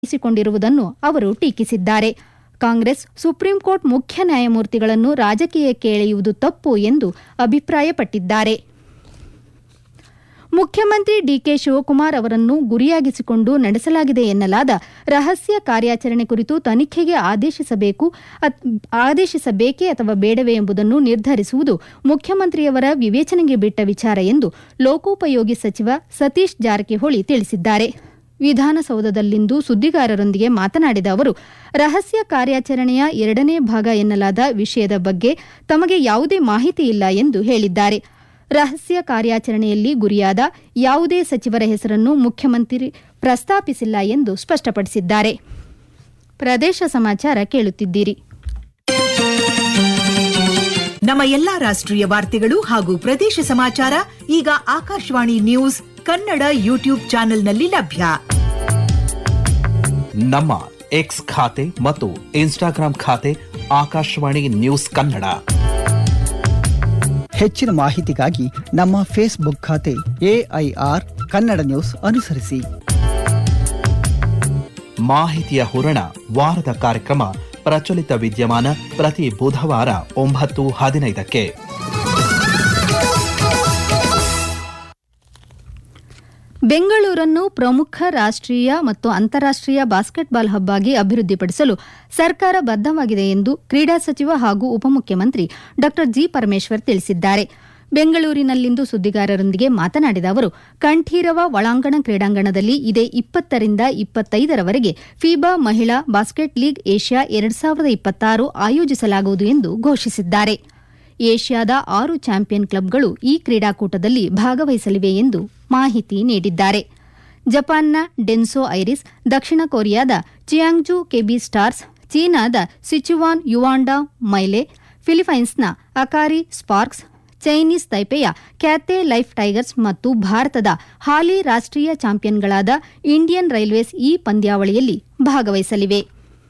ಇಸಿಕೊಂಡಿರುವುದನ್ನು ಅವರು ಟೀಕಿಸಿದ್ದಾರೆ Congress supreme court ಮುಖ್ಯ ನ್ಯಾಯಮೂರ್ತಿಗಳನ್ನು ರಾಜಕೀಯಕ್ಕೆ ಎಳೆಯುವುದು ತಪ್ಪು ಎಂದು ಅಭಿಪ್ರಾಯಪಟ್ಟಿದ್ದಾರೆ ಮುಖ್ಯಮಂತ್ರಿ ಡಿಕೆ ಶಿವಕುಮಾರ್ ಅವರನ್ನು ಗುರಿಯಾಗಿಸಿಕೊಂಡು ನಡೆಸಲಾಗಿದೆ ಎನ್ನಲಾದ ರಹಸ್ಯ ಕಾರ್ಯಾಚರಣೆ ಕುರಿತು ತನಿಖೆಗೆ ಆದೇಶಿಸಬೇಕು ಅತ್- ಆದೇಶಿಸಬೇಕೇ ಅಥವಾ ಬೇಡವೇ ಎಂಬುದನ್ನು ನಿರ್ಧರಿಸುವುದು ಮುಖ್ಯಮಂತ್ರಿಯವರ ವಿವೇಚನೆಗೆ ಬಿಟ್ಟ ವಿಚಾರ ಎಂದು ಲೋಕೋಪಯೋಗಿ ಸಚಿವ ಸತೀಶ್ ಜಾರಕಿಹೊಳಿ ತಿಳಿಸಿದ್ದಾರೆ ವಿಧಾನಸೌಧದಲ್ಲಿಂದು ಸುದ್ದಿಗಾರರೊಂದಿಗೆ ಮಾತನಾಡಿದ ಅವರು ರಹಸ್ಯ ಕಾರ್ಯಾಚರಣೆಯ ಎರಡನೇ ಭಾಗ ಎನ್ನಲಾದ ವಿಷಯದ ಬಗ್ಗೆ ತಮಗೆ ಯಾವುದೇ ಮಾಹಿತಿ ಇಲ್ಲ ಎಂದು ಹೇಳಿದ್ದಾರೆ ರಹಸ್ಯ ಕಾರ್ಯಾಚರಣೆಯಲ್ಲಿ ಗುರಿಯಾದ ಯಾವುದೇ ಸಚಿವರ ಹೆಸರನ್ನು ಮುಖ್ಯಮಂತ್ರಿ ಪ್ರಸ್ತಾಪಿಸಿಲ್ಲ ಎಂದು ಸ್ಪಷ್ಟಪಡಿಸಿದ್ದಾರೆ ಪ್ರದೇಶ ಸಮಾಚಾರ ಕೇಳುತ್ತಿದ್ದೀರಿ ನಮ್ಮ ಎಲ್ಲಾ ರಾಷ್ಟ್ರೀಯ ವಾರ್ತೆಗಳು ಹಾಗೂ ಪ್ರದೇಶ ಸಮಾಚಾರ ಈಗ ಆಕಾಶವಾಣಿ ನ್ಯೂಸ್ ಕನ್ನಡ ಯೂಟ್ಯೂಬ್ ಚಾನೆಲ್ನಲ್ಲಿ ಲಭ್ಯ ನಮ್ಮ ಎಕ್ಸ್ ಖಾತೆ ಮತ್ತು ಇನ್ಸ್ಟಾಗ್ರಾಂ ಖಾತೆ ಆಕಾಶವಾಣಿ ನ್ಯೂಸ್ ಕನ್ನಡ ಹೆಚ್ಚಿನ ಮಾಹಿತಿಗಾಗಿ ನಮ್ಮ ಫೇಸ್ಬುಕ್ ಖಾತೆ ಎಐಆರ್ ಕನ್ನಡ ನ್ಯೂಸ್ ಅನುಸರಿಸಿ ಮಾಹಿತಿಯ ಹೂರಣ ವಾರದ ಕಾರ್ಯಕ್ರಮ ಪ್ರಚಲಿತ ವಿದ್ಯಮಾನ ಪ್ರತಿ ಬುಧವಾರ ಒಂಬತ್ತು ಹದಿನೈದಕ್ಕೆ ಬೆಂಗಳೂರನ್ನು ಪ್ರಮುಖ ರಾಷ್ಟ್ರೀಯ ಮತ್ತು ಅಂತಾರಾಷ್ಟ್ರೀಯ ಬಾಸ್ಕೆಟ್ಬಾಲ್ ಹಬ್ ಆಗಿ ಅಭಿವೃದ್ಧಿಪಡಿಸಲು ಸರ್ಕಾರ ಬದ್ಧವಾಗಿದೆ ಎಂದು ಕ್ರೀಡಾ ಸಚಿವ ಹಾಗೂ ಉಪಮುಖ್ಯಮಂತ್ರಿ ಡಾ ಜಿ ಪರಮೇಶ್ವರ್ ತಿಳಿಸಿದ್ದಾರೆ ಬೆಂಗಳೂರಿನಲ್ಲಿಂದು ಸುದ್ದಿಗಾರರೊಂದಿಗೆ ಮಾತನಾಡಿದ ಅವರು ಕಂಠೀರವ ಒಳಾಂಗಣ ಕ್ರೀಡಾಂಗಣದಲ್ಲಿ ಇದೇ ಇಪ್ಪತ್ತರಿಂದ ಇಪ್ಪತ್ತೈದರವರೆಗೆ ಫೀಬಾ ಮಹಿಳಾ ಬಾಸ್ಕೆಟ್ ಲೀಗ್ ಏಷ್ಯಾ ಎರಡ್ ಸಾವಿರದ ಇಪ್ಪತ್ತಾರು ಆಯೋಜಿಸಲಾಗುವುದು ಎಂದು ಘೋಷಿಸಿದ್ದಾರೆ ಏಷ್ಯಾದ ಆರು ಚಾಂಪಿಯನ್ ಕ್ಲಬ್ಗಳು ಈ ಕ್ರೀಡಾಕೂಟದಲ್ಲಿ ಭಾಗವಹಿಸಲಿವೆ ಎಂದು ಮಾಹಿತಿ ನೀಡಿದ್ದಾರೆ ಜಪಾನ್ನ ಡೆನ್ಸೋ ಐರಿಸ್ ದಕ್ಷಿಣ ಕೊರಿಯಾದ ಚಿಯಾಂಗ್ಜು ಕೆಬಿ ಸ್ಟಾರ್ಸ್ ಚೀನಾದ ಸಿಚುವಾನ್ ಯುವಾಂಡಾ ಮೈಲೆ ಫಿಲಿಪೈನ್ಸ್ನ ಅಕಾರಿ ಸ್ಪಾರ್ಕ್ಸ್ ಚೈನೀಸ್ ತೈಪೆಯ ಕ್ಯಾತೆ ಲೈಫ್ ಟೈಗರ್ಸ್ ಮತ್ತು ಭಾರತದ ಹಾಲಿ ರಾಷ್ಟ್ರೀಯ ಚಾಂಪಿಯನ್ಗಳಾದ ಇಂಡಿಯನ್ ರೈಲ್ವೇಸ್ ಈ ಪಂದ್ಯಾವಳಿಯಲ್ಲಿ ಭಾಗವಹಿಸಲಿವೆ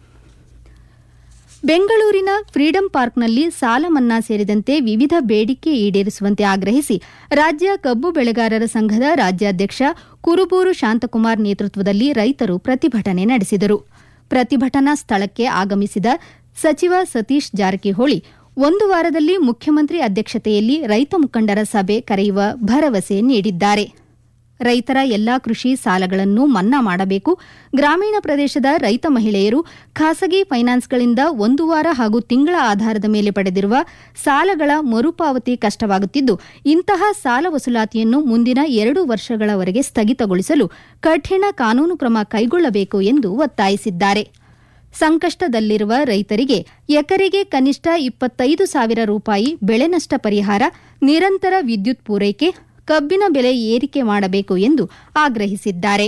ಬೆಂಗಳೂರಿನ ಫ್ರೀಡಂ ಪಾರ್ಕ್ನಲ್ಲಿ ಸಾಲ ಮನ್ನಾ ಸೇರಿದಂತೆ ವಿವಿಧ ಬೇಡಿಕೆ ಈಡೇರಿಸುವಂತೆ ಆಗ್ರಹಿಸಿ ರಾಜ್ಯ ಕಬ್ಬು ಬೆಳೆಗಾರರ ಸಂಘದ ರಾಜ್ಯಾಧ್ಯಕ್ಷ ಕುರುಬೂರು ಶಾಂತಕುಮಾರ್ ನೇತೃತ್ವದಲ್ಲಿ ರೈತರು ಪ್ರತಿಭಟನೆ ನಡೆಸಿದರು ಪ್ರತಿಭಟನಾ ಸ್ಥಳಕ್ಕೆ ಆಗಮಿಸಿದ ಸಚಿವ ಸತೀಶ್ ಜಾರಕಿಹೊಳಿ ಒಂದು ವಾರದಲ್ಲಿ ಮುಖ್ಯಮಂತ್ರಿ ಅಧ್ಯಕ್ಷತೆಯಲ್ಲಿ ರೈತ ಮುಖಂಡರ ಸಭೆ ಕರೆಯುವ ಭರವಸೆ ನೀಡಿದ್ದಾರೆ ರೈತರ ಎಲ್ಲಾ ಕೃಷಿ ಸಾಲಗಳನ್ನು ಮನ್ನಾ ಮಾಡಬೇಕು ಗ್ರಾಮೀಣ ಪ್ರದೇಶದ ರೈತ ಮಹಿಳೆಯರು ಖಾಸಗಿ ಫೈನಾನ್ಸ್ಗಳಿಂದ ಒಂದು ವಾರ ಹಾಗೂ ತಿಂಗಳ ಆಧಾರದ ಮೇಲೆ ಪಡೆದಿರುವ ಸಾಲಗಳ ಮರುಪಾವತಿ ಕಷ್ಟವಾಗುತ್ತಿದ್ದು ಇಂತಹ ಸಾಲ ವಸೂಲಾತಿಯನ್ನು ಮುಂದಿನ ಎರಡು ವರ್ಷಗಳವರೆಗೆ ಸ್ಥಗಿತಗೊಳಿಸಲು ಕಠಿಣ ಕಾನೂನು ಕ್ರಮ ಕೈಗೊಳ್ಳಬೇಕು ಎಂದು ಒತ್ತಾಯಿಸಿದ್ದಾರೆ ಸಂಕಷ್ಟದಲ್ಲಿರುವ ರೈತರಿಗೆ ಎಕರೆಗೆ ಕನಿಷ್ಠ ಇಪ್ಪತ್ತೈದು ಸಾವಿರ ರೂಪಾಯಿ ಬೆಳೆ ನಷ್ಟ ಪರಿಹಾರ ನಿರಂತರ ವಿದ್ಯುತ್ ಪೂರೈಕೆ ಕಬ್ಬಿನ ಬೆಲೆ ಏರಿಕೆ ಮಾಡಬೇಕು ಎಂದು ಆಗ್ರಹಿಸಿದ್ದಾರೆ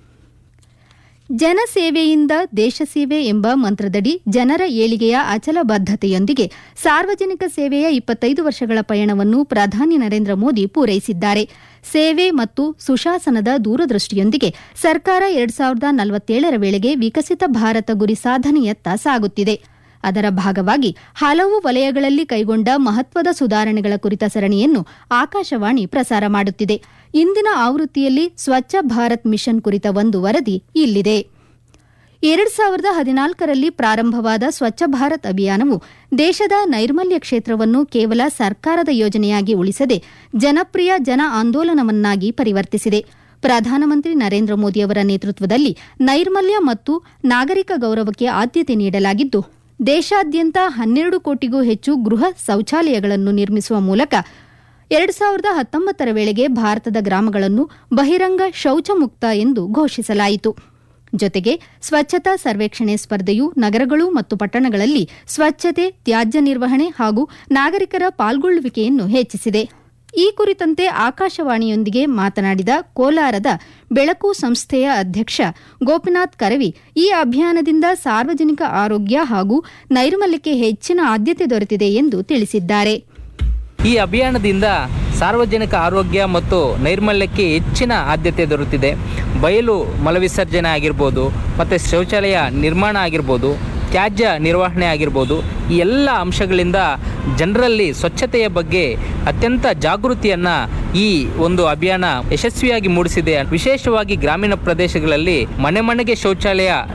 ಜನಸೇವೆಯಿಂದ ದೇಶಸೇವೆ ಎಂಬ ಮಂತ್ರದಡಿ ಜನರ ಏಳಿಗೆಯ ಅಚಲ ಬದ್ಧತೆಯೊಂದಿಗೆ ಸಾರ್ವಜನಿಕ ಸೇವೆಯ ಇಪ್ಪತ್ತೈದು ವರ್ಷಗಳ ಪಯಣವನ್ನು ಪ್ರಧಾನಿ ನರೇಂದ್ರ ಮೋದಿ ಪೂರೈಸಿದ್ದಾರೆ ಸೇವೆ ಮತ್ತು ಸುಶಾಸನದ ದೂರದೃಷ್ಟಿಯೊಂದಿಗೆ ಸರ್ಕಾರ ಎರಡ್ ಸಾವಿರದ ನಲವತ್ತೇಳರ ವೇಳೆಗೆ ವಿಕಸಿತ ಭಾರತ ಗುರಿ ಸಾಧನೆಯತ್ತ ಸಾಗುತ್ತಿದೆ ಅದರ ಭಾಗವಾಗಿ ಹಲವು ವಲಯಗಳಲ್ಲಿ ಕೈಗೊಂಡ ಮಹತ್ವದ ಸುಧಾರಣೆಗಳ ಕುರಿತ ಸರಣಿಯನ್ನು ಆಕಾಶವಾಣಿ ಪ್ರಸಾರ ಮಾಡುತ್ತಿದೆ ಇಂದಿನ ಆವೃತ್ತಿಯಲ್ಲಿ ಸ್ವಚ್ಛ ಭಾರತ್ ಮಿಷನ್ ಕುರಿತ ಒಂದು ವರದಿ ಇಲ್ಲಿದೆ ಎರಡ್ ಸಾವಿರದ ಹದಿನಾಲ್ಕರಲ್ಲಿ ಪ್ರಾರಂಭವಾದ ಸ್ವಚ್ಛ ಭಾರತ್ ಅಭಿಯಾನವು ದೇಶದ ನೈರ್ಮಲ್ಯ ಕ್ಷೇತ್ರವನ್ನು ಕೇವಲ ಸರ್ಕಾರದ ಯೋಜನೆಯಾಗಿ ಉಳಿಸದೆ ಜನಪ್ರಿಯ ಜನ ಆಂದೋಲನವನ್ನಾಗಿ ಪರಿವರ್ತಿಸಿದೆ ಪ್ರಧಾನಮಂತ್ರಿ ನರೇಂದ್ರ ಮೋದಿ ಅವರ ನೇತೃತ್ವದಲ್ಲಿ ನೈರ್ಮಲ್ಯ ಮತ್ತು ನಾಗರಿಕ ಗೌರವಕ್ಕೆ ಆದ್ಯತೆ ನೀಡಲಾಗಿದ್ದು ದೇಶಾದ್ಯಂತ ಹನ್ನೆರಡು ಕೋಟಿಗೂ ಹೆಚ್ಚು ಗೃಹ ಶೌಚಾಲಯಗಳನ್ನು ನಿರ್ಮಿಸುವ ಮೂಲಕ ಎರಡು ಸಾವಿರದ ಹತ್ತೊಂಬತ್ತರ ವೇಳೆಗೆ ಭಾರತದ ಗ್ರಾಮಗಳನ್ನು ಬಹಿರಂಗ ಶೌಚ ಮುಕ್ತ ಎಂದು ಘೋಷಿಸಲಾಯಿತು ಜೊತೆಗೆ ಸ್ವಚ್ಛತಾ ಸರ್ವೇಕ್ಷಣೆ ಸ್ಪರ್ಧೆಯು ನಗರಗಳು ಮತ್ತು ಪಟ್ಟಣಗಳಲ್ಲಿ ಸ್ವಚ್ಛತೆ ತ್ಯಾಜ್ಯ ನಿರ್ವಹಣೆ ಹಾಗೂ ನಾಗರಿಕರ ಪಾಲ್ಗೊಳ್ಳುವಿಕೆಯನ್ನು ಹೆಚ್ಚಿಸಿದೆ ಈ ಕುರಿತಂತೆ ಆಕಾಶವಾಣಿಯೊಂದಿಗೆ ಮಾತನಾಡಿದ ಕೋಲಾರದ ಬೆಳಕು ಸಂಸ್ಥೆಯ ಅಧ್ಯಕ್ಷ ಗೋಪಿನಾಥ್ ಕರವಿ ಈ ಅಭಿಯಾನದಿಂದ ಸಾರ್ವಜನಿಕ ಆರೋಗ್ಯ ಹಾಗೂ ನೈರ್ಮಲ್ಯಕ್ಕೆ ಹೆಚ್ಚಿನ ಆದ್ಯತೆ ದೊರೆತಿದೆ ಎಂದು ತಿಳಿಸಿದ್ದಾರೆ ಈ ಅಭಿಯಾನದಿಂದ ಸಾರ್ವಜನಿಕ ಆರೋಗ್ಯ ಮತ್ತು ನೈರ್ಮಲ್ಯಕ್ಕೆ ಹೆಚ್ಚಿನ ಆದ್ಯತೆ ದೊರೆತಿದೆ ಬಯಲು ಮಲವಿಸರ್ಜನೆ ಆಗಿರ್ಬೋದು ಮತ್ತು ಶೌಚಾಲಯ ನಿರ್ಮಾಣ ಆಗಿರ್ಬೋದು ತ್ಯಾಜ್ಯ ನಿರ್ವಹಣೆ ಆಗಿರ್ಬೋದು ಈ ಎಲ್ಲ ಅಂಶಗಳಿಂದ ಜನರಲ್ಲಿ ಸ್ವಚ್ಛತೆಯ ಬಗ್ಗೆ ಅತ್ಯಂತ ಜಾಗೃತಿಯನ್ನು ಈ ಒಂದು ಅಭಿಯಾನ ಯಶಸ್ವಿಯಾಗಿ ಮೂಡಿಸಿದೆ ವಿಶೇಷವಾಗಿ ಗ್ರಾಮೀಣ ಪ್ರದೇಶಗಳಲ್ಲಿ ಮನೆ ಮನೆಗೆ ಶೌಚಾಲಯ